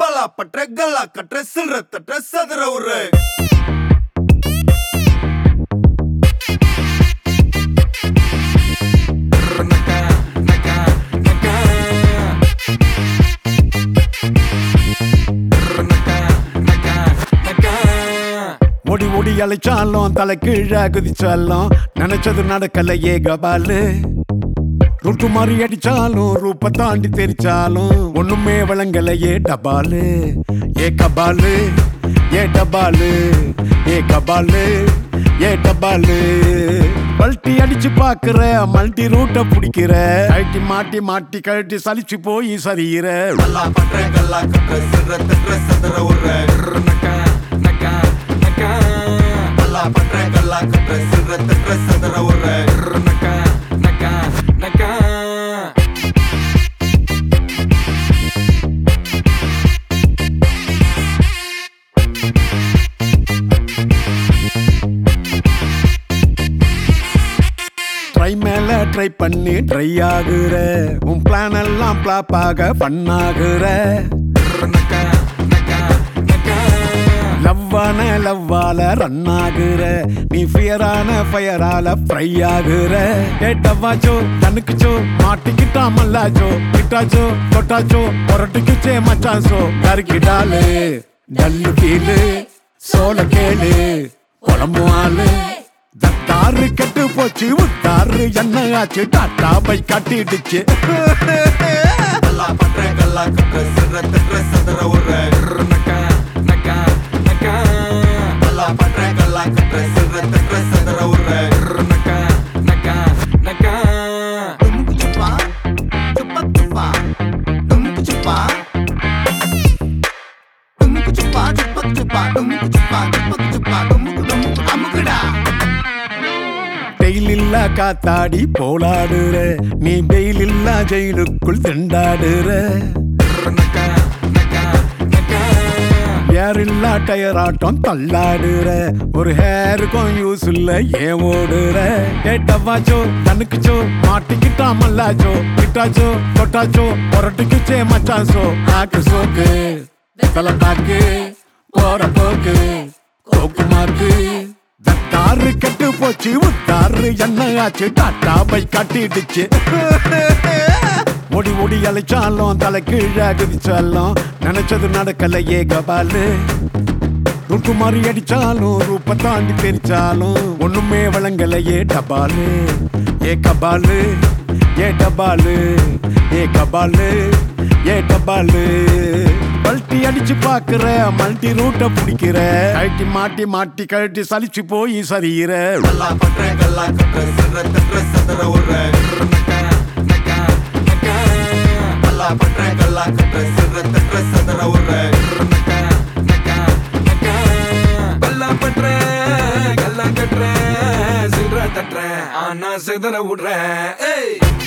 பலா பற்ற கல்லா கற்ற சில்ற தட்ட சதுர உரு ஓடி ஓடி அழைச்சாலும் தலை கீழே குதிச்சாலும் நினைச்சது நடக்கலையே கபாலு ருட்டு மாதிரி அடிச்சாலும் ரூப்ப தாண்டி தெரிச்சாலும் ஒண்ணுமே விளங்கலையே டபாலு ஏ கபாலு ஏ டபாலு ஏ கபாலு ஏ டபாலு பல்ட்டி அடிச்சு பாக்குற மல்டி ரூட்ட பிடிக்கிற கழட்டி மாட்டி மாட்டி கழட்டி சலிச்சு போய் சரியிற பலா பற்ற கல்லா கற்ற சில்ற தட்ட சதுர உரு பலா பற்ற கல்லா கற்ற சில்ற தட்ட சதுர உரு ட்ரை மேல ட்ரை பண்ணி ட்ரை ஆகுற உன் பிளான் எல்லாம் பிளாப் ஆக பண்ணாகுற லவ்வான லவ்வால ரன் ஆகுற நீ ஃபியரான ஃபயரால ஃப்ரை ஆகுற ஏட்டவாச்சோ தனுக்குச்சோ மாட்டிக்கிட்டா மல்லாச்சோ கிட்டாச்சோ தொட்டாச்சோ பொரட்டுக்குச்சே மச்சாசோ கருக்கிடாலு டல்லு கீழு சோல கேளு குழம்பு ஆளு தத்தாரு கெட்டு போச்சு உத்தாரு என்ன ஆச்சு டாட்டா பை காட்டிடுச்சு பலா பற்ற கல்லா கற்ற சில்ற தட்ட சதுர உரு பலா பற்ற கல்லா கற்ற சில்ற தட்ட சதுர உரு டெய்ல் இல்ல காத்தாடி போலாடுற நீ பெயில் இல்ல ஜெயிலுக்குள் திண்டாடுற ஏர் இல்ல டயர் ஆட்டம் தள்ளாடுற ஒரு ஹேருக்கும் யூஸ் இல்ல ஏன் ஓடுற ஏட்டவாச்சோ தனுக்குச்சோ மாட்டிக்கிட்டா மல்லாச்சோ கிட்டாச்சோ தொட்டாச்சோ பொரட்டுக்குச்சே மச்சாசோ ஆக்கு சோக்கு தலை பாக்கு போற போக்கு கோக்கு மாக்கு தத்தாரு கெட்டு போச்சு உத்தாரு என்ன ஆச்சு டாட்டா பை காட்டிடுச்சு ஓடி ஓடி அழைச்சாலும் தலை கீழே குதிச்சாலும் நினைச்சது நடக்கலையே கபாலு ருட்டு மாதிரி அடிச்சாலும் ரூப்ப தாண்டி தெரிச்சாலும் ஒண்ணுமே விளங்கலையே டபாலு ஏ கபாலு ஏ டபாலு ஏ கபாலு ஏ டபாலு பல்ட்டி அடிச்சு பாக்குற மல்டி ரூட்ட பிடிக்கிற கழட்டி மாட்டி மாட்டி கழட்டி சலிச்சு போய் சரியிற பலா பற்ற கல்லா கற்ற சில்ற தட்ட சதுர உரு பலா பற்ற கல்லா கற்ற சில்ற தட்ட சதுர உரு பல்லா பண்றேன் கல்லா கட்டுறேன் சில்ற தட்டுறேன் ஆனா சிதற விடுறேன் ஏய்